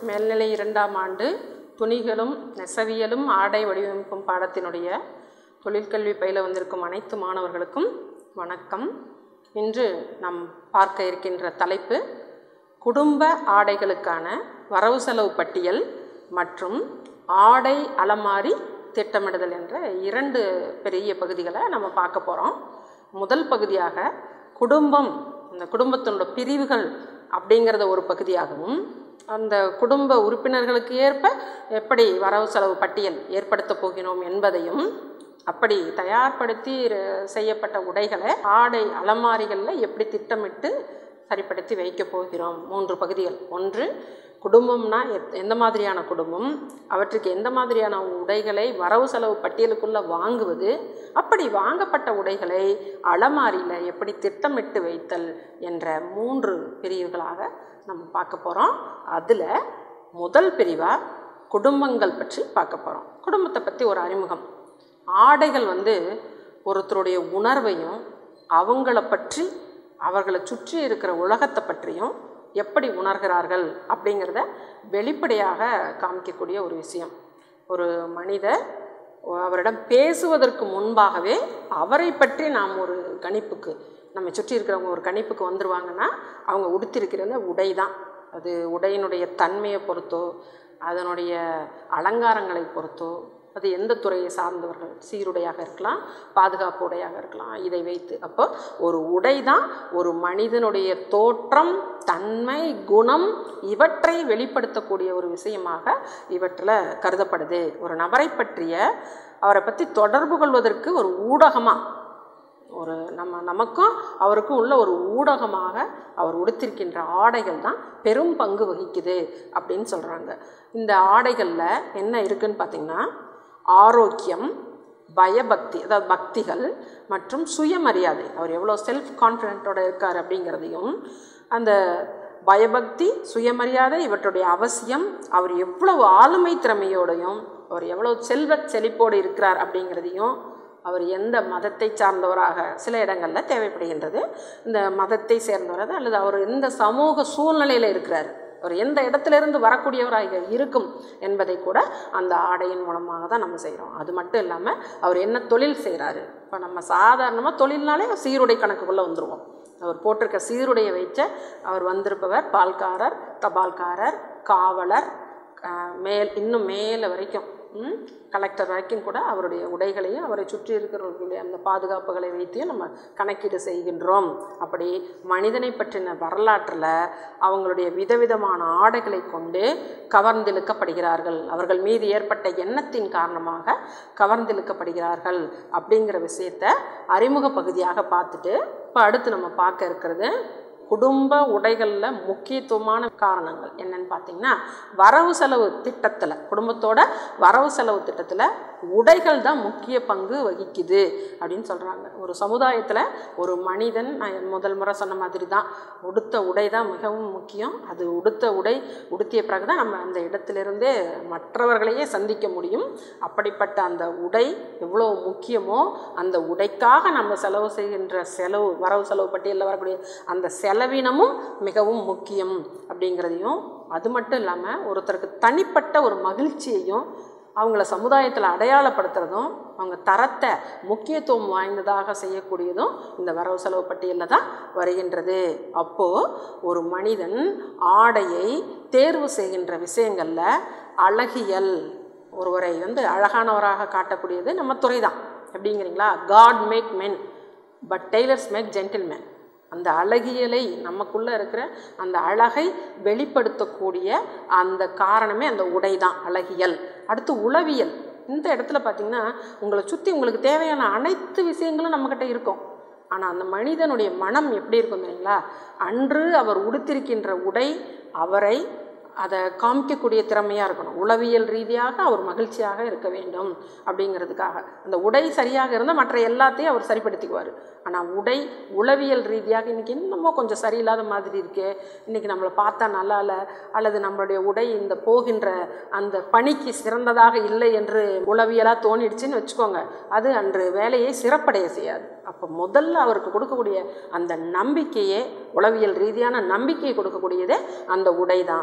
மேல்நிலை இரண்டாம் ஆண்டு துணிகளும் நெசவியலும் ஆடை வடிவமைப்பும் பாடத்தினுடைய தொழிற்கல்வி பயில வந்திருக்கும் அனைத்து மாணவர்களுக்கும் வணக்கம் இன்று நாம் பார்க்க இருக்கின்ற தலைப்பு குடும்ப ஆடைகளுக்கான வரவு செலவு பட்டியல் மற்றும் ஆடை அலமாரி திட்டமிடுதல் என்ற இரண்டு பெரிய பகுதிகளை நம்ம பார்க்க போகிறோம் முதல் பகுதியாக குடும்பம் அந்த குடும்பத்தினோட பிரிவுகள் அப்படிங்கிறத ஒரு பகுதியாகவும் அந்த குடும்ப உறுப்பினர்களுக்கு ஏற்ப எப்படி வரவு செலவு பட்டியல் ஏற்படுத்த போகிறோம் என்பதையும் அப்படி தயார்படுத்தி ர- செய்யப்பட்ட உடைகளை ஆடை அலமாரிகளில் எப்படி திட்டமிட்டு சரிப்படுத்தி வைக்க போகிறோம் மூன்று பகுதிகள் ஒன்று குடும்பம்னா எத்- எந்த மாதிரியான குடும்பம் அவற்றுக்கு எந்த மாதிரியான உடைகளை வரவு செலவு பட்டியலுக்குள்ளே வாங்குவது அப்படி வாங்கப்பட்ட உடைகளை அலமாரியில் எப்படி திட்டமிட்டு வைத்தல் என்ற மூன்று பிரிவுகளாக நம்ம பார்க்க போகிறோம் அதில் முதல் பிரிவாக குடும்பங்கள் பற்றி பார்க்க போகிறோம் குடும்பத்தை பற்றி ஒரு அறிமுகம் ஆடைகள் வந்து ஒருத்தருடைய உணர்வையும் அவங்கள பற்றி அவர்களை சுற்றி இருக்கிற உலகத்தை பற்றியும் எப்படி உணர்கிறார்கள் அப்படிங்கிறத வெளிப்படையாக காமிக்கக்கூடிய ஒரு விஷயம் ஒரு மனிதர் அவரிடம் பேசுவதற்கு முன்பாகவே அவரை பற்றி நாம் ஒரு கணிப்புக்கு நம்ம சுற்றி இருக்கிறவங்க ஒரு கணிப்புக்கு வந்துருவாங்கன்னா அவங்க உடுத்திருக்கிற உடை தான் அது உடையினுடைய தன்மையை பொறுத்தோ அதனுடைய அலங்காரங்களை பொறுத்தோ அது எந்த துறையை சார்ந்தவர்கள் சீருடையாக இருக்கலாம் பாதுகாப்பு உடையாக இருக்கலாம் இதை வைத்து அப்போ ஒரு உடை தான் ஒரு மனிதனுடைய தோற்றம் தன்மை குணம் இவற்றை வெளிப்படுத்தக்கூடிய ஒரு விஷயமாக இவற்றில் கருதப்படுது ஒரு நபரை பற்றிய அவரை பற்றி தொடர்பு கொள்வதற்கு ஒரு ஊடகமாக ஒரு நம்ம நமக்கும் அவருக்கும் உள்ள ஒரு ஊடகமாக அவர் உடுத்திருக்கின்ற ஆடைகள் தான் பெரும் பங்கு வகிக்குது அப்படின்னு சொல்கிறாங்க இந்த ஆடைகளில் என்ன இருக்குன்னு பார்த்திங்கன்னா ஆரோக்கியம் பயபக்தி அதாவது பக்திகள் மற்றும் சுயமரியாதை அவர் எவ்வளோ செல்ஃப் கான்ஃபிடென்ட்டோட இருக்கார் அப்படிங்கிறதையும் அந்த பயபக்தி சுயமரியாதை இவற்றுடைய அவசியம் அவர் எவ்வளவு ஆளுமை திறமையோடையும் அவர் எவ்வளவு செல்வ செழிப்போடு இருக்கிறார் அப்படிங்கிறதையும் அவர் எந்த மதத்தை சார்ந்தவராக சில இடங்களில் தேவைப்படுகின்றது இந்த மதத்தை சேர்ந்தவர் அல்லது அவர் எந்த சமூக சூழ்நிலையில் இருக்கிறார் அவர் எந்த இடத்திலிருந்து வரக்கூடியவராக இருக்கும் என்பதை கூட அந்த ஆடையின் மூலமாக தான் நம்ம செய்கிறோம் அது மட்டும் இல்லாமல் அவர் என்ன தொழில் செய்கிறாரு இப்போ நம்ம சாதாரணமாக தொழில்னாலே சீருடை கணக்குக்குள்ளே வந்துடுவோம் அவர் போட்டிருக்க சீருடையை வைச்ச அவர் வந்திருப்பவர் பால்காரர் தபால்காரர் காவலர் அஹ், மேல் இன்னும் மேலே வரைக்கும் ம், கலெக்டர் வரைக்கும் கூட அவருடைய உடைகளையும் அவரை சுற்றி இருக்கிறவர்களுடைய அந்த பாதுகாப்புகளை வைத்தியும் நம்ம கணக்கீடு செய்கின்றோம் அப்படி மனிதனை பற்றின வரலாற்றில் அவங்களுடைய விதவிதமான ஆடைகளை கொண்டு கவர்ந்திழுக்கப்படுகிறார்கள் அவர்கள் மீது ஏற்பட்ட எண்ணத்தின் காரணமாக கவர்ந்திழுக்கப்படுகிறார்கள் அப்படிங்கிற விஷயத்தை அறிமுக பகுதியாக பார்த்துட்டு இப்போ அடுத்து நம்ம பார்க்க இருக்கிறது குடும்ப உடைகளில் முக்கியத்துவமான காரணங்கள் என்னன்னு பார்த்தீங்கன்னா வரவு செலவு திட்டத்தில் குடும்பத்தோட வரவு செலவு திட்டத்தில் உடைகள் தான் முக்கிய பங்கு வகிக்குது அப்படின்னு சொல்கிறாங்க ஒரு சமுதாயத்தில் ஒரு மனிதன் நான் முதல் முறை சொன்ன மாதிரி தான் உடுத்த உடை தான் மிகவும் முக்கியம் அது உடுத்த உடை உடுத்திய பிறகு தான் நம்ம அந்த இடத்திலிருந்தே மற்றவர்களையே சந்திக்க முடியும் அப்படிப்பட்ட அந்த உடை எவ்வளோ முக்கியமோ அந்த உடைக்காக நம்ம செலவு செய்கின்ற செலவு வரவு செலவு பட்டியலில் வரக்கூடிய அந்த செலவினமும் மிகவும் முக்கியம் அப்படிங்கிறதையும் அது மட்டும் இல்லாமல் ஒருத்தருக்கு தனிப்பட்ட ஒரு மகிழ்ச்சியையும் அவங்கள சமுதாயத்தில் அடையாளப்படுத்துறதும் அவங்க தரத்தை முக்கியத்துவம் வாய்ந்ததாக செய்யக்கூடியதும் இந்த வரவு செலவு பட்டியலில் தான் வருகின்றது அப்போது ஒரு மனிதன் ஆடையை தேர்வு செய்கின்ற விஷயங்களில் அழகியல் ஒருவரை வந்து அழகானவராக காட்டக்கூடியது நம்ம துறை தான் எப்படிங்கிறீங்களா God make men but tailors make gentleman அந்த அழகியலை நமக்குள்ளே இருக்கிற அந்த அழகை வெளிப்படுத்தக்கூடிய அந்த காரணமே அந்த உடை தான் அழகியல் அடுத்து உளவியல் இந்த இடத்துல பார்த்தீங்கன்னா உங்களை சுற்றி உங்களுக்கு தேவையான அனைத்து விஷயங்களும் நம்மக்கிட்ட இருக்கும் ஆனால் அந்த மனிதனுடைய மனம் எப்படி இருக்கும் தெரியுங்களா அன்று அவர் உடுத்திருக்கின்ற உடை அவரை அதை காமிக்கக்கூடிய திறமையாக இருக்கணும் உளவியல் ரீதியாக அவர் மகிழ்ச்சியாக இருக்க வேண்டும் அப்படிங்கிறதுக்காக அந்த உடை சரியாக இருந்தால் மற்ற எல்லாத்தையும் அவர் சரிப்படுத்திக்குவார் ஆனால் உடை உளவியல் ரீதியாக இன்றைக்கி என்னமோ கொஞ்சம் சரியில்லாத மாதிரி இருக்கே இன்றைக்கி நம்மளை பார்த்தா நல்லா இல்லை அல்லது நம்மளுடைய உடை இந்த போகின்ற அந்த பணிக்கு சிறந்ததாக இல்லை என்று உளவியலாக தோணிடுச்சுன்னு வச்சுக்கோங்க அது அன்று வேலையை சிறப்படைய செய்யாது அப்போ முதல்ல அவருக்கு கொடுக்கக்கூடிய அந்த நம்பிக்கையே உளவியல் ரீதியான நம்பிக்கையை கொடுக்கக்கூடியதே அந்த உடை தான் அது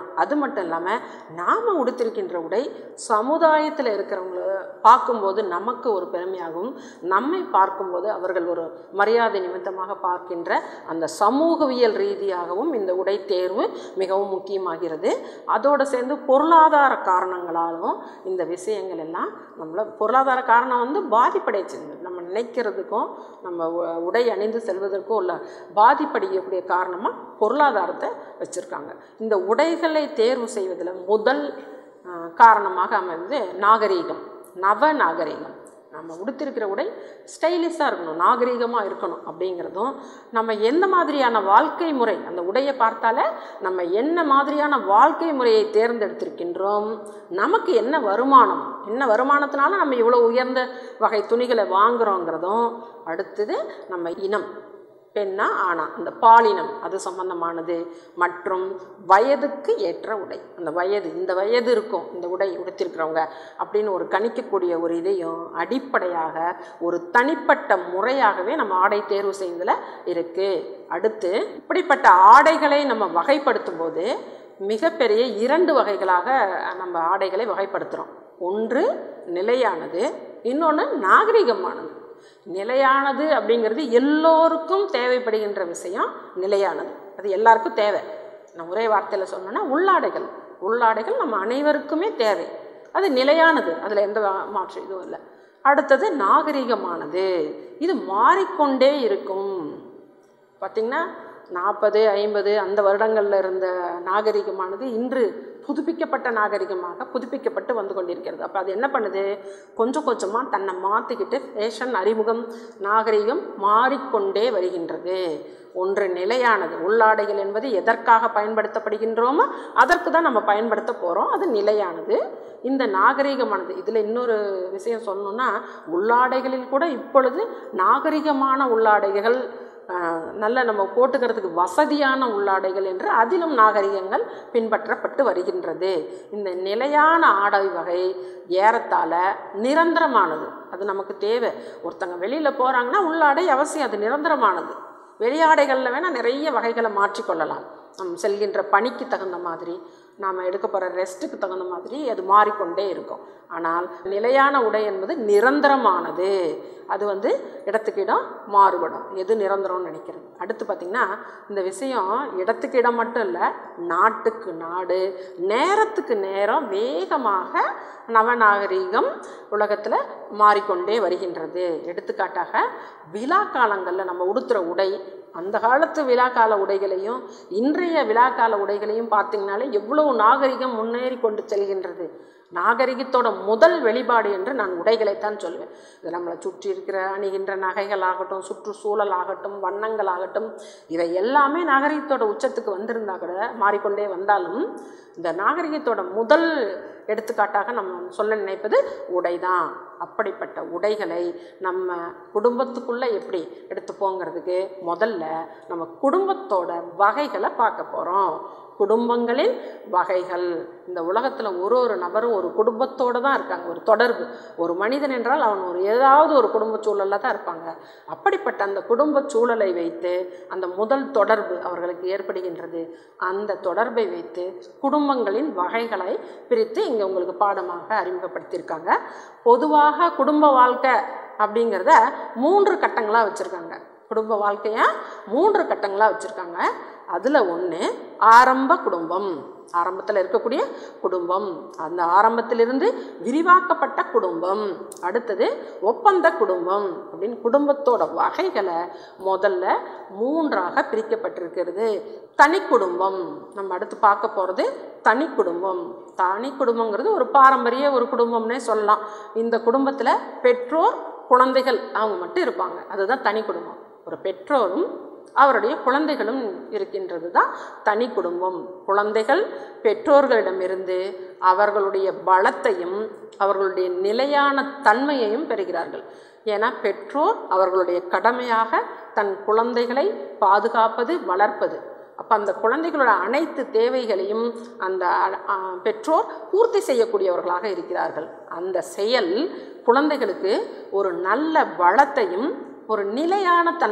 மட்டும் இல்லாமல் நாம் உடுத்திருக்கின்ற உடை சமுதாயத்தில் இருக்கிறவங்கள பார்க்கும்போது நமக்கு ஒரு பெருமையாகவும் நம்மை பார்க்கும்போது அவர்கள் ஒரு மரியாதை நிமித்தமாக பார்க்கின்ற அந்த சமூகவியல் ரீதியாகவும் இந்த உடை தேர்வு மிகவும் முக்கியமாகிறது அதோடு சேர்ந்து பொருளாதார காரணங்களாலும் இந்த விஷயங்கள் எல்லாம் நம்மளை பொருளாதார காரணம் வந்து பாதிப்படைச்சு நம்ம நினைக்கிறதுக்கும் நம்ம உ- உடை அணிந்து செல்வதற்கும் உள்ள பாதிப்படையக்கூடிய காரணமாக பொருளாதாரத்தை வச்சுருக்காங்க இந்த உடைகளை தேர்வு செய்வதில் முதல் ஆஹ், காரணமாக அமைந்து நாகரீகம் நவ நாகரீகம் நம்ம உடுத்திருக்கிற உடை ஸ்டைலிஷாக இருக்கணும் நாகரீகமாக இருக்கணும் அப்படிங்கிறதும் நம்ம எந்த மாதிரியான வாழ்க்கை முறை அந்த உடையை பார்த்தாலே நம்ம என்ன மாதிரியான வாழ்க்கை முறையை தேர்ந்தெடுத்திருக்கின்றோம் நமக்கு என்ன வருமானம் என்ன வருமானத்தினால நம்ம இவ்வளோ உயர்ந்த வகை துணிகளை வாங்குறோங்கிறதும் அடுத்தது நம்ம இனம் பெண்ணா ஆணா இந்த பாலினம் அது சம்பந்தமானது மற்றும் வயதுக்கு ஏற்ற உடை அந்த வயது இந்த வயது இருக்கும் இந்த உடை உடுத்திருக்கிறவங்க அப்படின்னு ஒரு கணிக்கக்கூடிய ஒரு இதையும் அடிப்படையாக ஒரு தனிப்பட்ட முறையாகவே நம்ம ஆடை தேர்வு செய்வதில் இருக்குது அடுத்து இப்படிப்பட்ட ஆடைகளை நம்ம வகைப்படுத்தும் போது மிகப்பெரிய இரண்டு வகைகளாக நம்ம ஆடைகளை வகைப்படுத்துகிறோம் ஒன்று நிலையானது இன்னொன்று நாகரிகமானது நிலையானது அப்படிங்கிறது எல்லோருக்கும் தேவைப்படுகின்ற விஷயம் நிலையானது அது எல்லாருக்கும் தேவை நான் ஒரே வார்த்தையில் சொன்னோன்னா உள்ளாடைகள் உள்ளாடைகள் நம்ம அனைவருக்குமே தேவை அது நிலையானது அதில் எந்த வா- மாற்று இதுவும் இல்லை அடுத்தது நாகரிகமானது இது மாறிக்கொண்டே இருக்கும் பார்த்திங்கன்னா நாற்பது ஐம்பது அந்த வருடங்களில் இருந்த நாகரிகமானது இன்று புதுப்பிக்கப்பட்ட நாகரிகமாக புதுப்பிக்கப்பட்டு வந்து கொண்டிருக்கிறது அப்போ அது என்ன பண்ணுது கொஞ்சம் கொஞ்சமாக தன்னை மாற்றிக்கிட்டு ஃபேஷன் அறிமுகம் நாகரிகம் மாறிக்கொண்டே வருகின்றது ஒன்று நிலையானது உள்ளாடைகள் என்பது எதற்காக பயன்படுத்தப்படுகின்றோமோ அதற்கு தான் நம்ம பயன்படுத்த போகிறோம் அது நிலையானது இந்த நாகரிகமானது இதில் இன்னொரு விஷயம் சொல்லணும்னா உள்ளாடைகளில் கூட இப்பொழுது நாகரிகமான உள்ளாடைகள் ஆஹ், நல்ல நம்ம போட்டுக்கிறதுக்கு வசதியான உள்ளாடைகள் என்று அதிலும் நாகரிகங்கள் பின்பற்றப்பட்டு வருகின்றது இந்த நிலையான ஆடை வகை ஏறத்தாழ நிரந்தரமானது அது நமக்கு தேவை ஒருத்தங்க வெளியில் போகிறாங்கன்னா உள்ளாடை அவசியம் அது நிரந்தரமானது வெளியாடைகளில் வேணால் நிறைய வகைகளை மாற்றிக்கொள்ளலாம் நம் செல்கின்ற பணிக்கு தகுந்த மாதிரி நாம் எடுக்க போகிற ரெஸ்ட்டுக்கு தகுந்த மாதிரி அது மாறிக்கொண்டே இருக்கும் ஆனால் நிலையான உடை என்பது நிரந்தரமானது அது வந்து இடத்துக்கு இடம் மாறுபடும் எது நிரந்தரம்னு நினைக்கிறது அடுத்து பார்த்திங்கன்னா இந்த விஷயம் இடத்துக்கு இடம் மட்டும் இல்லை நாட்டுக்கு நாடு நேரத்துக்கு நேரம் வேகமாக நவநாகரீகம் உலகத்தில் மாறிக்கொண்டே வருகின்றது எடுத்துக்காட்டாக விழா காலங்களில் நம்ம உடுத்துகிற உடை அந்த காலத்து விழாக்கால உடைகளையும் இன்றைய விழாக்கால உடைகளையும் பார்த்தீங்கனாலே எவ்வளவு நாகரிகம் முன்னேறி கொண்டு செல்கின்றது நாகரிகத்தோட முதல் வெளிப்பாடு என்று நான் உடைகளைத்தான் சொல்வேன் இது நம்மளை சுற்றி இருக்கிற அணிகின்ற நகைகள் ஆகட்டும் சுற்றுச்சூழல் ஆகட்டும் வண்ணங்கள் ஆகட்டும் இவை எல்லாமே நாகரிகத்தோட உச்சத்துக்கு வந்திருந்தா கூட மாறிக்கொண்டே வந்தாலும் இந்த நாகரிகத்தோட முதல் எடுத்துக்காட்டாக நம்ம சொல்ல நினைப்பது உடை தான் அப்படிப்பட்ட உடைகளை நம்ம குடும்பத்துக்குள்ளே எப்படி எடுத்துப்போங்கிறதுக்கு முதல்ல நம்ம குடும்பத்தோட வகைகளை பார்க்க போகிறோம் குடும்பங்களின் வகைகள் இந்த உலகத்தில் ஒரு ஒரு நபரும் ஒரு குடும்பத்தோடு தான் இருக்காங்க ஒரு தொடர்பு ஒரு மனிதன் என்றால் அவன் ஒரு ஏதாவது ஒரு குடும்ப சூழலில் தான் இருப்பாங்க அப்படிப்பட்ட அந்த குடும்ப சூழலை வைத்து அந்த முதல் தொடர்பு அவர்களுக்கு ஏற்படுகின்றது அந்த தொடர்பை வைத்து குடும்பங்களின் வகைகளை பிரித்து இங்கே உங்களுக்கு பாடமாக அறிமுகப்படுத்தியிருக்காங்க பொதுவாக குடும்ப வாழ்க்கை அப்படிங்கிறத மூன்று கட்டங்களாக வச்சுருக்காங்க குடும்ப வாழ்க்கையை மூன்று கட்டங்களாக வச்சுருக்காங்க அதில் ஒன்று ஆரம்ப குடும்பம் ஆரம்பத்தில் இருக்கக்கூடிய குடும்பம் அந்த ஆரம்பத்திலிருந்து விரிவாக்கப்பட்ட குடும்பம் அடுத்தது ஒப்பந்த குடும்பம் அப்படின்னு குடும்பத்தோட வகைகளை முதல்ல மூன்றாக பிரிக்கப்பட்டிருக்கிறது தனி குடும்பம் நம்ம அடுத்து பார்க்க போகிறது தனி குடும்பம் தனி குடும்பங்கிறது ஒரு பாரம்பரிய ஒரு குடும்பம்னே சொல்லலாம் இந்த குடும்பத்தில் பெற்றோர் குழந்தைகள் அவங்க மட்டும் இருப்பாங்க அதுதான் தனி குடும்பம் ஒரு பெற்றோரும் அவருடைய குழந்தைகளும் இருக்கின்றது தான் தனி குடும்பம் குழந்தைகள் பெற்றோர்களிடமிருந்து அவர்களுடைய பலத்தையும் அவர்களுடைய நிலையான தன்மையையும் பெறுகிறார்கள் ஏன்னா பெற்றோர் அவர்களுடைய கடமையாக தன் குழந்தைகளை பாதுகாப்பது வளர்ப்பது அப்போ அந்த குழந்தைகளோட அனைத்து தேவைகளையும் அந்த அ- அ- பெற்றோர் பூர்த்தி செய்யக்கூடியவர்களாக இருக்கிறார்கள் அந்த செயல் குழந்தைகளுக்கு ஒரு நல்ல வளத்தையும் ஒரு நிலையான தன்மை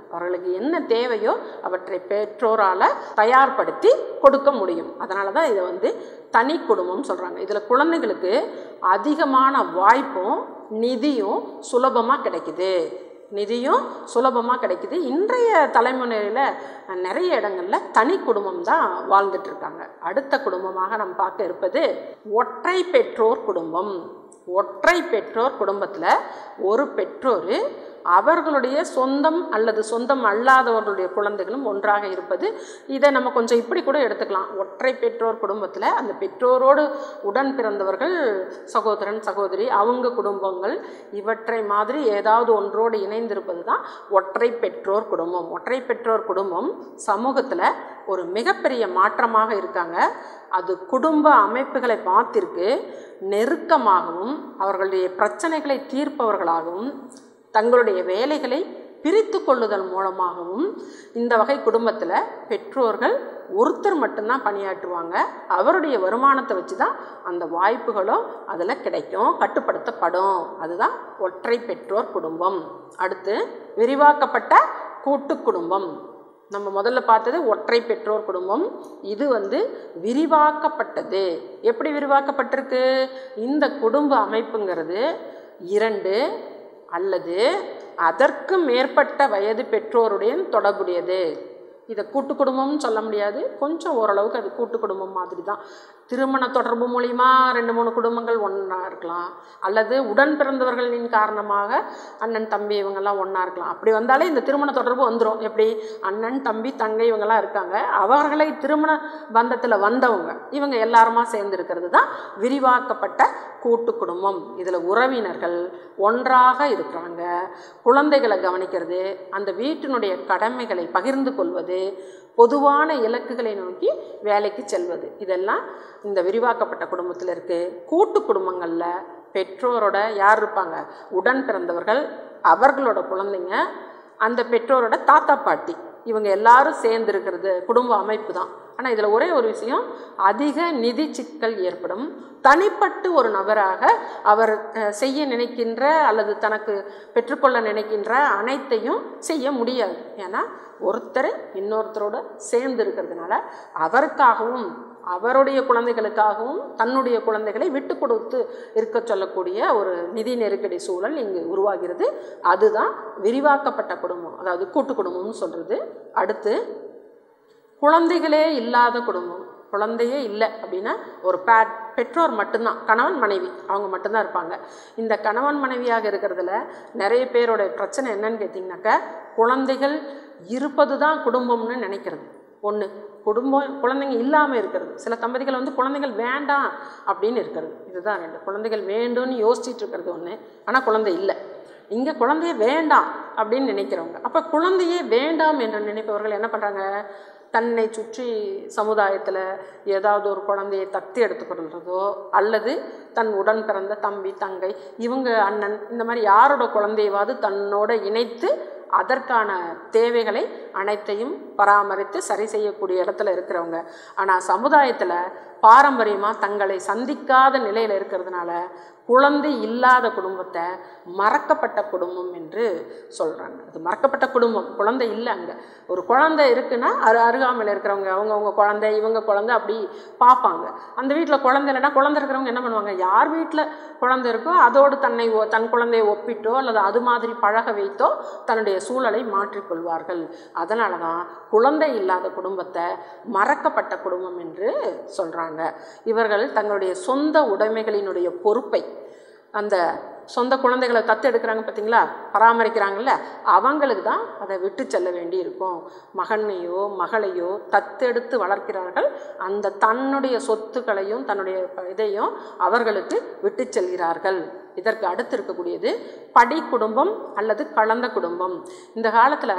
அவர்களுக்கு என்ன தேவையோ அவற்றை பெற்றோரால் தயார்படுத்தி கொடுக்க முடியும் அதனால தான் இதை வந்து தனி குடும்பம் சொல்கிறாங்க இதில் குழந்தைகளுக்கு அதிகமான வாய்ப்பும் நிதியும் சுலபமாக கிடைக்குது நிதியும் சுலபமாக கிடைக்குது இன்றைய தலைமுறையில் நிறைய இடங்களில் தனி குடும்பம் தான் வாழ்ந்துட்டு இருக்காங்க அடுத்த குடும்பமாக நம்ம பார்க்க இருப்பது ஒற்றை பெற்றோர் குடும்பம் ஒற்றை பெற்றோர் குடும்பத்தில் ஒரு பெற்றோர் அவர்களுடைய சொந்தம் அல்லது சொந்தம் அல்லாதவர்களுடைய குழந்தைகளும் ஒன்றாக இருப்பது இதை நம்ம கொஞ்சம் இப்படி கூட எடுத்துக்கலாம் ஒற்றை பெற்றோர் குடும்பத்தில் அந்த பெற்றோரோடு உடன் பிறந்தவர்கள் சகோதரன் சகோதரி அவங்க குடும்பங்கள் இவற்றை மாதிரி ஏதாவது ஒன்றோடு இணைந்திருப்பது தான் ஒற்றை பெற்றோர் குடும்பம் ஒற்றை பெற்றோர் குடும்பம் சமூகத்தில் ஒரு மிகப்பெரிய மாற்றமாக இருக்காங்க அது குடும்ப அமைப்புகளை பார்த்திருக்கு நெருக்கமாகவும் அவர்களுடைய பிரச்சனைகளை தீர்ப்பவர்களாகவும் தங்களுடைய வேலைகளை பிரித்து கொள்ளுதல் மூலமாகவும் இந்த வகை குடும்பத்தில் பெற்றோர்கள் ஒருத்தர் மட்டும்தான் பணியாற்றுவாங்க அவருடைய வருமானத்தை வச்சு தான் அந்த வாய்ப்புகளும் அதில் கிடைக்கும் கட்டுப்படுத்தப்படும் அதுதான் ஒற்றை பெற்றோர் குடும்பம் அடுத்து விரிவாக்கப்பட்ட கூட்டு குடும்பம் நம்ம முதல்ல பார்த்தது ஒற்றை பெற்றோர் குடும்பம் இது வந்து விரிவாக்கப்பட்டது எப்படி விரிவாக்கப்பட்டிருக்கு இந்த குடும்ப அமைப்புங்கிறது இரண்டு அல்லது அதற்கு மேற்பட்ட வயது பெற்றோருடன் தொடர்புடையது இதை கூட்டு குடும்பம்னு சொல்ல முடியாது கொஞ்சம் ஓரளவுக்கு அது கூட்டு குடும்பம் மாதிரி தான் திருமண தொடர்பு மூலிமா ரெண்டு மூணு குடும்பங்கள் ஒன்றா இருக்கலாம் அல்லது உடன் பிறந்தவர்களின் காரணமாக அண்ணன் தம்பி இவங்கெல்லாம் ஒன்றா இருக்கலாம் அப்படி வந்தாலே இந்த திருமண தொடர்பு வந்துடும் எப்படி அண்ணன் தம்பி தங்கை இவங்கெல்லாம் இருக்காங்க அவர்களை திருமண பந்தத்தில் வந்தவங்க இவங்க எல்லாருமா சேர்ந்து இருக்கிறது தான் விரிவாக்கப்பட்ட கூட்டு குடும்பம் இதில் உறவினர்கள் ஒன்றாக இருக்கிறாங்க குழந்தைகளை கவனிக்கிறது அந்த வீட்டினுடைய கடமைகளை பகிர்ந்து கொள்வது பொதுவான இலக்குகளை நோக்கி வேலைக்கு செல்வது இதெல்லாம் இந்த விரிவாக்கப்பட்ட குடும்பத்தில் இருக்குது கூட்டு குடும்பங்களில் பெற்றோரோட யார் இருப்பாங்க உடன் பிறந்தவர்கள் அவர்களோட குழந்தைங்க அந்த பெற்றோரோட தாத்தா பாட்டி இவங்க எல்லாரும் சேர்ந்து இருக்கிறது குடும்ப அமைப்பு தான் ஆனால் இதில் ஒரே ஒரு விஷயம் அதிக நிதி சிக்கல் ஏற்படும் தனிப்பட்டு ஒரு நபராக அவர் அஹ், செய்ய நினைக்கின்ற அல்லது தனக்கு பெற்றுக்கொள்ள நினைக்கின்ற அனைத்தையும் செய்ய முடியாது ஏன்னா ஒருத்தர் இன்னொருத்தரோட சேர்ந்து இருக்கிறதுனால அவருக்காகவும் அவருடைய குழந்தைகளுக்காகவும் தன்னுடைய குழந்தைகளை விட்டு கொடுத்து இருக்க சொல்லக்கூடிய ஒரு நிதி நெருக்கடி சூழல் இங்கு உருவாகிறது அதுதான் விரிவாக்கப்பட்ட குடும்பம் அதாவது கூட்டு குடும்பம்னு சொல்கிறது அடுத்து குழந்தைகளே இல்லாத குடும்பம் குழந்தையே இல்லை அப்படின்னா ஒரு பே பெற்றோர் மட்டும்தான் கணவன் மனைவி அவங்க மட்டும்தான் இருப்பாங்க இந்த கணவன் மனைவியாக இருக்கிறதுல நிறைய பேரோட பிரச்சனை என்னன்னு கேட்டிங்கனாக்கா குழந்தைகள் இருப்பது தான் குடும்பம்னு நினைக்கிறது ஒன்று குடும்பம் குழந்தைங்க இல்லாமல் இருக்கிறது சில தம்பதிகள் வந்து குழந்தைகள் வேண்டாம் அப்படின்னு இருக்கிறது இதுதான் ரெண்டு குழந்தைகள் வேண்டும்னு யோசிச்சுட்டு இருக்கிறது ஒன்று ஆனால் குழந்தை இல்லை இங்கே குழந்தைய வேண்டாம் அப்படின்னு நினைக்கிறவங்க அப்போ குழந்தையே வேண்டாம் என்று நினைப்பவர்கள் என்ன பண்ணுறாங்க தன்னை சுற்றி சமுதாயத்தில் ஏதாவது ஒரு குழந்தையை தத்து எடுத்துக்கொள்கிறதோ அல்லது தன் உடன் பிறந்த தம்பி தங்கை இவங்க அண்ணன் இந்த மாதிரி யாரோட குழந்தையவாது தன்னோட இணைத்து அதற்கான தேவைகளை அனைத்தையும் பராமரித்து சரி செய்யக்கூடிய இடத்துல இருக்கிறவங்க ஆனால் சமுதாயத்தில் பாரம்பரியமாக தங்களை சந்திக்காத நிலையில் இருக்கிறதுனால குழந்தை இல்லாத குடும்பத்தை மறக்கப்பட்ட குடும்பம் என்று சொல்கிறாங்க அது மறக்கப்பட்ட குடும்பம் குழந்தை இல்லை அங்கே ஒரு குழந்தை இருக்குன்னா அரு அருகாமையில் இருக்கிறவங்க அவங்கவுங்க குழந்தை இவங்க குழந்தை அப்படி பார்ப்பாங்க அந்த வீட்டில் குழந்தை இல்லைன்னா குழந்தை இருக்கிறவங்க என்ன பண்ணுவாங்க யார் வீட்டில் குழந்தை இருக்கோ அதோடு தன்னை ஒ- தன் குழந்தையை ஒப்பிட்டோ அல்லது அது மாதிரி பழக வைத்தோ தன்னுடைய சூழலை மாற்றிக்கொள்வார்கள் அதனால தான் குழந்தை இல்லாத குடும்பத்தை மறக்கப்பட்ட குடும்பம் என்று சொல்கிறாங்க இவர்கள் தங்களுடைய சொந்த உடைமைகளினுடைய பொறுப்பை அந்த சொந்த குழந்தைகளை தத்து எடுக்கிறாங்க பார்த்தீங்களா பராமரிக்கிறாங்கல்ல அவங்களுக்கு தான் அதை விட்டு செல்ல வேண்டி இருக்கும் மகனையோ மகளையோ தத்தெடுத்து வளர்க்கிறார்கள் அந்த தன்னுடைய சொத்துக்களையும் தன்னுடைய இதையும் அவர்களுக்கு விட்டு செல்கிறார்கள் இதற்கு அடுத்து இருக்கக்கூடியது படி குடும்பம் அல்லது கலந்த குடும்பம் இந்த காலத்தில்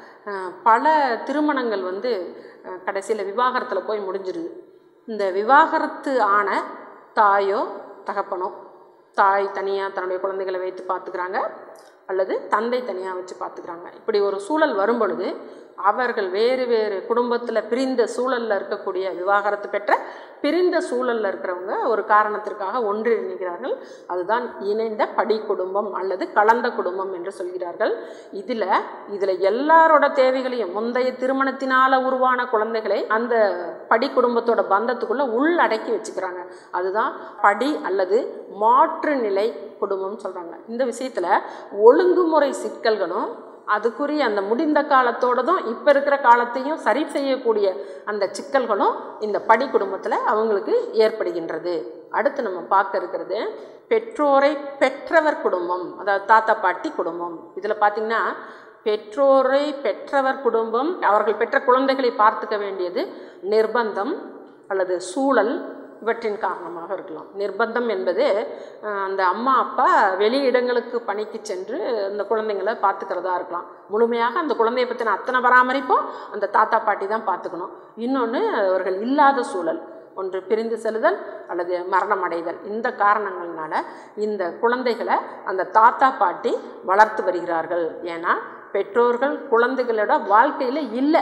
பல திருமணங்கள் வந்து கடைசியில் விவாகரத்தில் போய் முடிஞ்சிருது இந்த விவாகரத்து ஆன தாயோ தகப்பனோ தாய் தனியாக தன்னுடைய குழந்தைகளை வைத்து பார்த்துக்கிறாங்க அல்லது தந்தை தனியாக வச்சு பார்த்துக்கிறாங்க இப்படி ஒரு சூழல் வரும் பொழுது அவர்கள் வேறு வேறு குடும்பத்தில் பிரிந்த சூழலில் இருக்கக்கூடிய விவாகரத்து பெற்ற பிரிந்த சூழலில் இருக்கிறவங்க ஒரு காரணத்திற்காக ஒன்றிணைகிறார்கள் அதுதான் இணைந்த படி குடும்பம் அல்லது கலந்த குடும்பம் என்று சொல்கிறார்கள் இதில் இதில் எல்லாரோட தேவைகளையும் முந்தைய திருமணத்தினால் உருவான குழந்தைகளை அந்த படி குடும்பத்தோட பந்தத்துக்குள்ளே உள்ளடக்கி வச்சுக்கிறாங்க அதுதான் படி அல்லது மாற்று நிலை குடும்பம் சொல்கிறாங்க இந்த விஷயத்தில் ஒழுங்குமுறை சிக்கல்களும் அதுக்குரிய அந்த முடிந்த காலத்தோடதும் இப்போ இருக்கிற காலத்தையும் சரி செய்யக்கூடிய அந்த சிக்கல்களும் இந்த படி குடும்பத்தில் அவங்களுக்கு ஏற்படுகின்றது அடுத்து நம்ம பார்க்க இருக்கிறது பெற்றோரை பெற்றவர் குடும்பம் அதாவது தாத்தா பாட்டி குடும்பம் இதில் பார்த்திங்கன்னா பெற்றோரை பெற்றவர் குடும்பம் அவர்கள் பெற்ற குழந்தைகளை பார்த்துக்க வேண்டியது நிர்பந்தம் அல்லது சூழல் இவற்றின் காரணமாக இருக்கலாம் நிர்பந்தம் என்பது அஹ், அந்த அம்மா அப்பா வெளி இடங்களுக்கு பணிக்கு சென்று அந்த குழந்தைங்களை பார்த்துக்கிறதா இருக்கலாம் முழுமையாக அந்த குழந்தையை பற்றின அத்தனை பராமரிப்பும் அந்த தாத்தா பாட்டி தான் பார்த்துக்கணும் இன்னொன்று அவர்கள் இல்லாத சூழல் ஒன்று பிரிந்து செல்லுதல் அல்லது மரணம் அடைதல் இந்த காரணங்கள்னால இந்த குழந்தைகளை அந்த தாத்தா பாட்டி வளர்த்து வருகிறார்கள் ஏன்னா பெற்றோர்கள் குழந்தைகளோட வாழ்க்கையில் இல்லை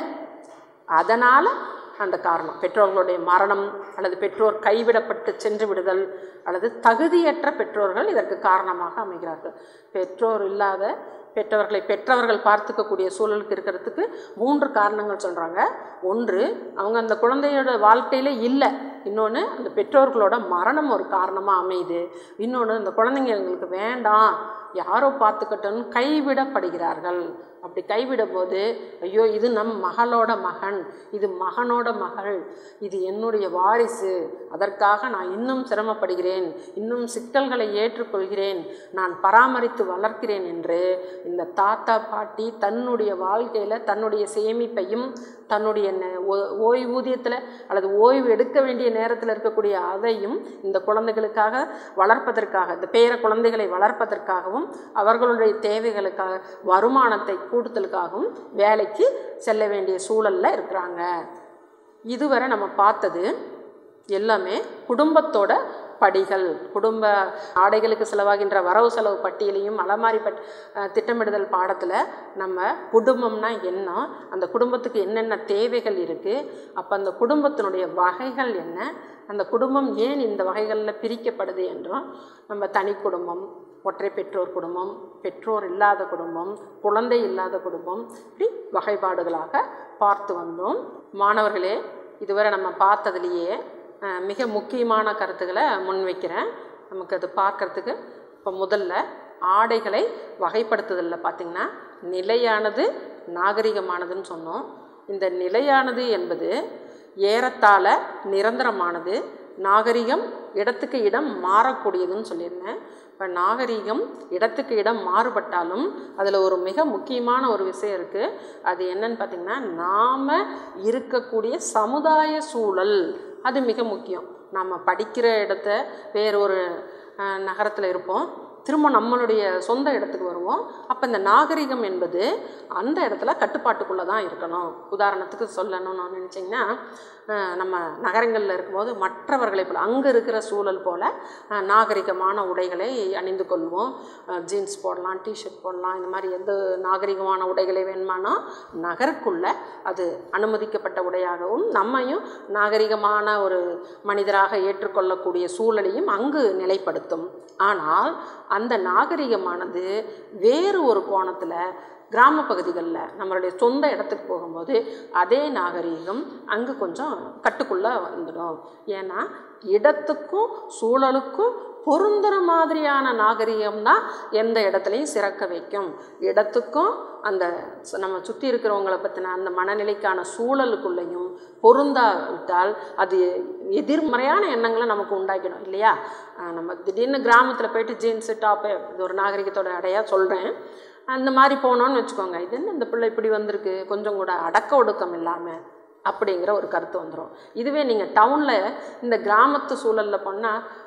அதனால் அந்த காரணம் பெற்றோர்களுடைய மரணம் அல்லது பெற்றோர் கைவிடப்பட்டு சென்று விடுதல் அல்லது தகுதியற்ற பெற்றோர்கள் இதற்கு காரணமாக அமைகிறார்கள் பெற்றோர் இல்லாத பெற்றவர்களை பெற்றவர்கள் பார்த்துக்கக்கூடிய சூழலுக்கு இருக்கிறதுக்கு மூன்று காரணங்கள் சொல்கிறாங்க ஒன்று அவங்க அந்த குழந்தையோட வாழ்க்கையில் இல்லை இன்னொன்று அந்த பெற்றோர்களோட மரணம் ஒரு காரணமாக அமையுது இன்னொன்று அந்த குழந்தைங்க எங்களுக்கு வேண்டாம் யாரோ பார்த்துக்கட்டும்னு கைவிடப்படுகிறார்கள் அப்படி கைவிடும் போது ஐயோ இது நம் மகளோட மகன் இது மகனோட மகள் இது என்னுடைய வாரிசு அதற்காக நான் இன்னும் சிரமப்படுகிறேன் இன்னும் சிக்கல்களை ஏற்றுக்கொள்கிறேன் நான் பராமரித்து வளர்க்கிறேன் என்று இந்த தாத்தா பாட்டி தன்னுடைய வாழ்க்கையில் தன்னுடைய சேமிப்பையும் தன்னுடைய நெ- ஓ- ஓய்வூதியத்தில் அல்லது ஓய்வு எடுக்க வேண்டிய நேரத்தில் இருக்கக்கூடிய அதையும் இந்த குழந்தைகளுக்காக வளர்ப்பதற்காக இந்த பேர குழந்தைகளை வளர்ப்பதற்காகவும் அவர்களுடைய தேவைகளுக்காக வருமானத்தை கூடுதலுக்காகவும் வேலைக்கு செல்ல வேண்டிய சூழலில் இருக்கிறாங்க இதுவரை நம்ம பார்த்தது எல்லாமே குடும்பத்தோட படிகள் குடும்ப ஆடைகளுக்கு செலவாகின்ற வரவு செலவு பட்டியலையும் அலமாரி பட் அஹ், திட்டமிடுதல் பாடத்தில் நம்ம குடும்பம்னா என்ன அந்த குடும்பத்துக்கு என்னென்ன தேவைகள் இருக்குது அப்போ அந்த குடும்பத்தினுடைய வகைகள் என்ன அந்த குடும்பம் ஏன் இந்த வகைகளில் பிரிக்கப்படுது என்றும் நம்ம தனி குடும்பம் ஒற்றை பெற்றோர் குடும்பம் பெற்றோர் இல்லாத குடும்பம் குழந்தை இல்லாத குடும்பம் இப்படி வகைப்பாடுகளாக பார்த்து வந்தோம் மாணவர்களே இதுவரை நம்ம பார்த்ததுலேயே அஹ், மிக முக்கியமான கருத்துக்களை முன்வைக்கிறேன் நமக்கு அது பார்க்கறதுக்கு இப்போ முதல்ல ஆடைகளை வகைப்படுத்துதலில் பார்த்திங்கன்னா நிலையானது நாகரிகமானதுன்னு சொன்னோம் இந்த நிலையானது என்பது ஏறத்தாழ நிரந்தரமானது நாகரிகம் இடத்துக்கு இடம் மாறக்கூடியதுன்னு சொல்லியிருந்தேன் இப்போ நாகரிகம் இடத்துக்கு இடம் மாறுபட்டாலும் அதில் ஒரு மிக முக்கியமான ஒரு விஷயம் இருக்குது அது என்னன்னு பார்த்திங்கன்னா நாம் இருக்கக்கூடிய சமுதாய சூழல் அது மிக முக்கியம் நம்ம படிக்கிற இடத்த வேறொரு நகரத்தில் இருப்போம் திரும்ப நம்மளுடைய சொந்த இடத்துக்கு வருவோம் அப்போ இந்த நாகரிகம் என்பது அந்த இடத்துல கட்டுப்பாட்டுக்குள்ளே தான் இருக்கணும் உதாரணத்துக்கு சொல்லணும்னு நான் நினச்சிங்கன்னா அஹ், நம்ம நகரங்களில் இருக்கும்போது மற்றவர்களை போல் அங்கே இருக்கிற சூழல் போல் அஹ், நாகரிகமான உடைகளை அணிந்து கொள்வோம் ஜீன்ஸ் போடலாம் டிஷர்ட் போடலாம் இந்த மாதிரி எந்த நாகரிகமான உடைகளை வேணுமானா நகருக்குள்ளே அது அனுமதிக்கப்பட்ட உடையாகவும் நம்மையும் நாகரிகமான ஒரு மனிதராக ஏற்றுக்கொள்ளக்கூடிய சூழலையும் அங்கு நிலைப்படுத்தும் ஆனால் அந்த நாகரிகமானது வேறு ஒரு கோணத்தில் கிராம பகுதிகளில் நம்மளுடைய சொந்த இடத்துக்கு போகும்போது அதே நாகரீகம் அங்கே கொஞ்சம் கட்டுக்குள்ளே வந்துடும் ஏன்னா இடத்துக்கும் சூழலுக்கும் பொருந்துற மாதிரியான நாகரிகம் தான் எந்த இடத்துலையும் சிறக்க வைக்கும் இடத்துக்கும் அந்த ச- நம்ம சுற்றி இருக்கிறவங்களை பற்றின அந்த மனநிலைக்கான சூழலுக்குள்ளேயும் பொருந்தாவிட்டால் அது எதிர்மறையான எண்ணங்களை நமக்கு உண்டாக்கிடும் இல்லையா ஆஹ் நம்ம திடீர்னு கிராமத்தில் போயிட்டு ஜீன்ஸு டாப்பு இது ஒரு நாகரிகத்தோட அடையாக சொல்கிறேன் அந்த மாதிரி போனோன்னு வச்சுக்கோங்க இது என்ன இந்த பிள்ளை இப்படி வந்திருக்கு கொஞ்சம் கூட அடக்க ஒடுக்கம் இல்லாமல் அப்படிங்கிற ஒரு கருத்து வந்துடும் இதுவே நீங்கள் டவுனில் இந்த கிராமத்து சூழலில் போனால்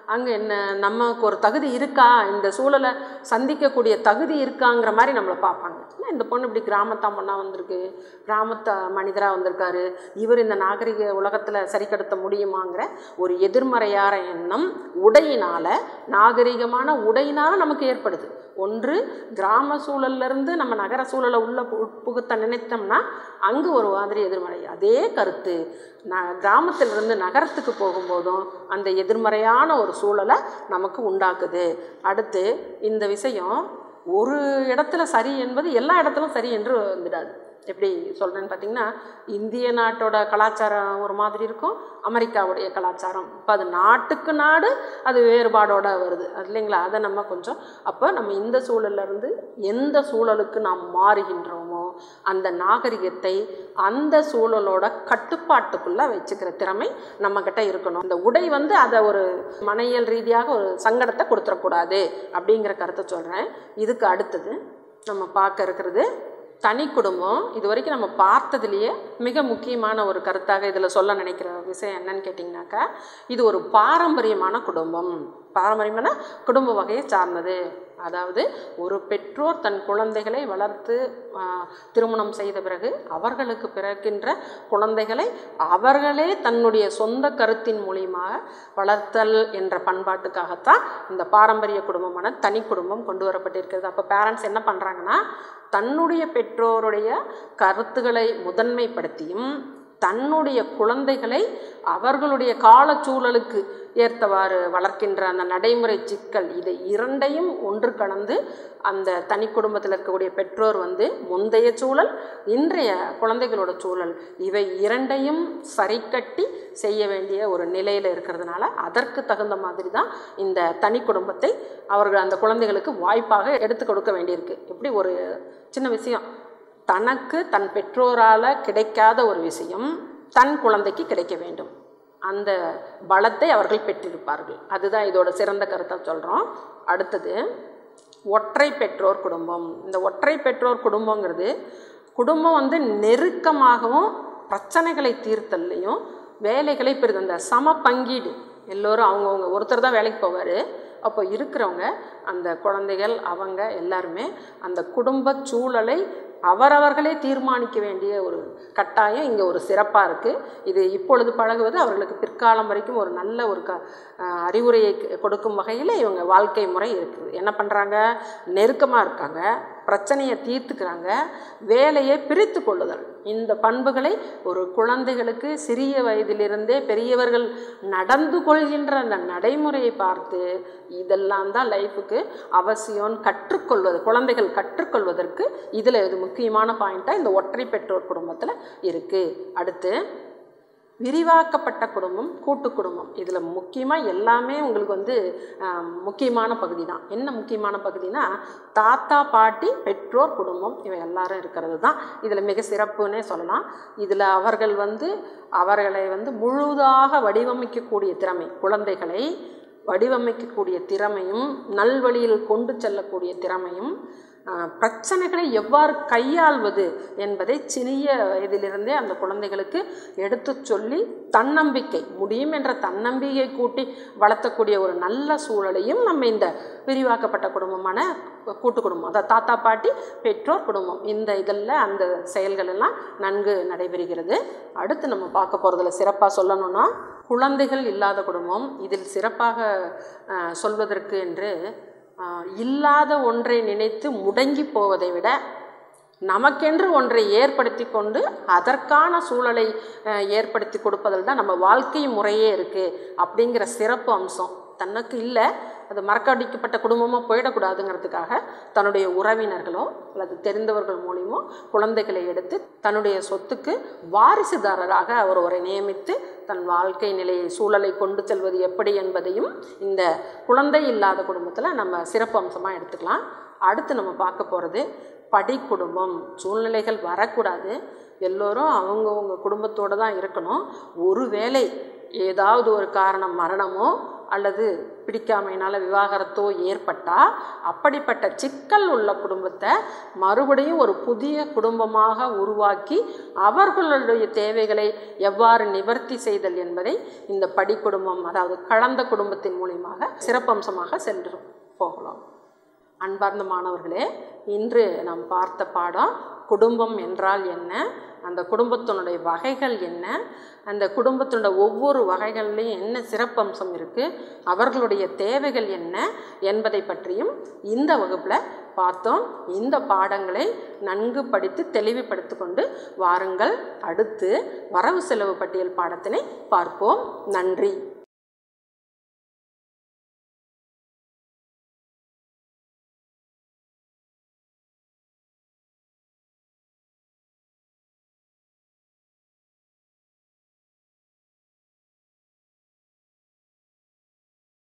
அங்கே என்ன நமக்கு ஒரு தகுதி இருக்கா இந்த சூழலை சந்திக்கக்கூடிய தகுதி இருக்காங்கிற மாதிரி நம்மளை பார்ப்பாங்க என்ன இந்த பொண்ணு இப்படி கிராமத்தான் பொண்ணாக வந்திருக்கு கிராமத்த மனிதராக வந்திருக்காரு இவர் இந்த நாகரிக உலகத்தில் சரிப்படுத்த முடியுமாங்கிற ஒரு எதிர்மறையான எண்ணம் உடையினால் நாகரிகமான உடையினால் நமக்கு ஏற்படுது ஒன்று கிராம சூழல்லேருந்து நம்ம நகர சூழலை உள்ள பு புகுத்த நினைத்தோம்னா அங்கு ஒரு மாதிரி எதிர்மறை அதே கருத்து ந கிராமத்திலிருந்து நகரத்துக்கு போகும்போதும் அந்த எதிர்மறையான ஒரு சூழலை நமக்கு உண்டாக்குது அடுத்து இந்த விஷயம் ஒரு இடத்துல சரி என்பது எல்லா இடத்துலும் சரி என்று வந்துடாது எப்படி சொல்கிறேன்னு பார்த்தீங்கன்னா இந்திய நாட்டோட கலாச்சாரம் ஒரு மாதிரி இருக்கும் அமெரிக்காவுடைய கலாச்சாரம் இப்போ அது நாட்டுக்கு நாடு அது வேறுபாடோட வருது அது இல்லைங்களா அதை நம்ம கொஞ்சம் அப்போ நம்ம இந்த சூழல்லேருந்து எந்த சூழலுக்கு நாம் மாறுகின்றோமோ அந்த நாகரிகத்தை அந்த சூழலோட கட்டுப்பாட்டுக்குள்ளே வச்சுக்கிற திறமை நம்மக்கிட்ட இருக்கணும் அந்த உடை வந்து அதை ஒரு மனையியல் ரீதியாக ஒரு சங்கடத்தை கொடுத்துடக்கூடாது அப்படிங்கிற கருத்தை சொல்கிறேன் இதுக்கு அடுத்தது நம்ம பார்க்க இருக்கிறது தனி குடும்பம் இது வரைக்கும் நம்ம பார்த்ததுலேயே மிக முக்கியமான ஒரு கருத்தாக இதில் சொல்ல நினைக்கிற விஷயம் என்னன்னு கேட்டிங்கனாக்கா இது ஒரு பாரம்பரியமான குடும்பம் பாரம்பரியமான குடும்ப வகையை சார்ந்தது அதாவது ஒரு பெற்றோர் தன் குழந்தைகளை வளர்த்து ஆ, திருமணம் செய்த பிறகு அவர்களுக்கு பிறக்கின்ற குழந்தைகளை அவர்களே தன்னுடைய சொந்த கருத்தின் மூலியமாக வளர்த்தல் என்ற பண்பாட்டுக்காகத்தான் இந்த பாரம்பரிய குடும்பமான தனி குடும்பம் கொண்டு வரப்பட்டிருக்கிறது அப்போ பேரண்ட்ஸ் என்ன பண்ணுறாங்கன்னா தன்னுடைய பெற்றோருடைய கருத்துக்களை முதன்மைப்படுத்தியும் தன்னுடைய குழந்தைகளை அவர்களுடைய காலச்சூழலுக்கு ஏற்றவாறு வளர்க்கின்ற அந்த நடைமுறை சிக்கல் இதை இரண்டையும் ஒன்று கலந்து அந்த தனி குடும்பத்தில் இருக்கக்கூடிய பெற்றோர் வந்து முந்தைய சூழல் இன்றைய குழந்தைகளோட சூழல் இவை இரண்டையும் சரிக்கட்டி செய்ய வேண்டிய ஒரு நிலையில் இருக்கிறதுனால அதற்கு தகுந்த மாதிரி தான் இந்த தனி குடும்பத்தை அவர்கள் அந்த குழந்தைகளுக்கு வாய்ப்பாக எடுத்து கொடுக்க வேண்டியிருக்கு எப்படி ஒரு சின்ன விஷயம் தனக்கு தன் பெற்றோரால் கிடைக்காத ஒரு விஷயம் தன் குழந்தைக்கு கிடைக்க வேண்டும் அந்த பலத்தை அவர்கள் பெற்றிருப்பார்கள் அதுதான் இதோட சிறந்த கருத்தை சொல்கிறோம் அடுத்தது ஒற்றை பெற்றோர் குடும்பம் இந்த ஒற்றை பெற்றோர் குடும்பங்கிறது குடும்பம் வந்து நெருக்கமாகவும் பிரச்சனைகளை தீர்த்தல்லையும் வேலைகளை பெருது அந்த சம பங்கீடு எல்லோரும் அவங்கவுங்க ஒருத்தர் தான் வேலைக்கு போவார் அப்போ இருக்கிறவங்க அந்த குழந்தைகள் அவங்க எல்லாருமே அந்த குடும்ப சூழலை அவரவர்களே தீர்மானிக்க வேண்டிய ஒரு கட்டாயம் இங்கே ஒரு சிறப்பாக இருக்குது இது இப்பொழுது பழகுவது அவர்களுக்கு பிற்காலம் வரைக்கும் ஒரு நல்ல ஒரு க அஹ் அறிவுரையை க- கொடுக்கும் வகையில் இவங்க வாழ்க்கை முறை இருக்குது என்ன பண்ணுறாங்க நெருக்கமாக இருக்காங்க பிரச்சனையை தீர்த்துக்கிறாங்க வேலையை பிரித்து கொள்ளுதல் இந்த பண்புகளை ஒரு குழந்தைகளுக்கு சிறிய வயதிலிருந்தே பெரியவர்கள் நடந்து கொள்கின்ற அந்த நடைமுறையை பார்த்து இதெல்லாம் தான் லைஃபுக்கு அவசியம்னு கற்றுக்கொள்வது குழந்தைகள் கற்றுக்கொள்வதற்கு இதில் இது முக்கியமான பாயிண்ட்டாக இந்த ஒற்றை பெற்றோர் குடும்பத்தில் இருக்குது அடுத்து விரிவாக்கப்பட்ட குடும்பம் கூட்டு குடும்பம் இதில் முக்கியமாக எல்லாமே உங்களுக்கு வந்து ஆம், முக்கியமான பகுதி தான் என்ன முக்கியமான பகுதினா தாத்தா பாட்டி பெற்றோர் குடும்பம் இவை எல்லாரும் இருக்கிறது தான் இதில் மிக சிறப்புன்னே சொல்லலாம் இதில் அவர்கள் வந்து அவர்களை வந்து முழுதாக வடிவமைக்கக்கூடிய திறமை குழந்தைகளை வடிவமைக்கக்கூடிய திறமையும் நல்வழியில் கொண்டு செல்லக்கூடிய திறமையும் ஆஹ், பிரச்சனைகளை எவ்வாறு கையாள்வது என்பதை சிறிய வயதிலிருந்தே அந்த குழந்தைகளுக்கு எடுத்துச் சொல்லி தன்னம்பிக்கை முடியும் என்ற தன்னம்பிக்கை கூட்டி வளர்த்தக்கூடிய ஒரு நல்ல சூழலையும் நம்ம இந்த விரிவாக்கப்பட்ட குடும்பமான கூட்டு குடும்பம் அதாவது தாத்தா பாட்டி பெற்றோர் குடும்பம் இந்த இதில் அந்த செயல்கள் எல்லாம் நன்கு நடைபெறுகிறது அடுத்து நம்ம பார்க்க போகிறதுல சிறப்பாக சொல்லணும்னா குழந்தைகள் இல்லாத குடும்பம் இதில் சிறப்பாக ஆஹ், சொல்வதற்கு என்று ஆஹ், இல்லாத ஒன்றை நினைத்து முடங்கி போவதை விட நமக்கென்று ஒன்றை ஏற்படுத்தி கொண்டு அதற்கான சூழலை அஹ், ஏற்படுத்தி கொடுப்பதில் தான் நம்ம வாழ்க்கை முறையே இருக்குது அப்படிங்கிற சிறப்பு அம்சம் தனக்கு இல்லை அது மறக்கடிக்கப்பட்ட குடும்பமாக போயிடக்கூடாதுங்கிறதுக்காக தன்னுடைய உறவினர்களோ அல்லது தெரிந்தவர்கள் மூலியமோ குழந்தைகளை எடுத்து தன்னுடைய சொத்துக்கு வாரிசுதாரராக அவர் ஒருவரை நியமித்து தன் வாழ்க்கை நிலையை சூழலை கொண்டு செல்வது எப்படி என்பதையும் இந்த குழந்தை இல்லாத குடும்பத்தில் நம்ம சிறப்பு அம்சமாக எடுத்துக்கலாம் அடுத்து நம்ம பார்க்க போகிறது படி குடும்பம் சூழ்நிலைகள் வரக்கூடாது எல்லோரும் அவங்கவுங்க குடும்பத்தோடு தான் இருக்கணும் ஒருவேளை ஏதாவது ஒரு காரணம் மரணமோ அல்லது பிடிக்காமையினால் விவாகரத்தோ ஏற்பட்டால் அப்படிப்பட்ட சிக்கல் உள்ள குடும்பத்தை மறுபடியும் ஒரு புதிய குடும்பமாக உருவாக்கி அவர்களுடைய தேவைகளை எவ்வாறு நிவர்த்தி செய்தல் என்பதை இந்த படி குடும்பம் அதாவது கலந்த குடும்பத்தின் மூலியமாக சிறப்பம்சமாக சென்று போகலாம் அன்பார்ந்த மாணவர்களே இன்று நாம் பார்த்த பாடம் குடும்பம் என்றால் என்ன அந்த குடும்பத்தினுடைய வகைகள் என்ன அந்த குடும்பத்தினுடைய ஒவ்வொரு வகைகள்லையும் என்ன சிறப்பம்சம் இருக்குது அவர்களுடைய தேவைகள் என்ன என்பதை பற்றியும் இந்த வகுப்பில் பார்த்தோம் இந்த பாடங்களை நன்கு படித்து தெளிவுபடுத்தி கொண்டு வாருங்கள் அடுத்து வரவு செலவு பட்டியல் பாடத்தினை பார்ப்போம் நன்றி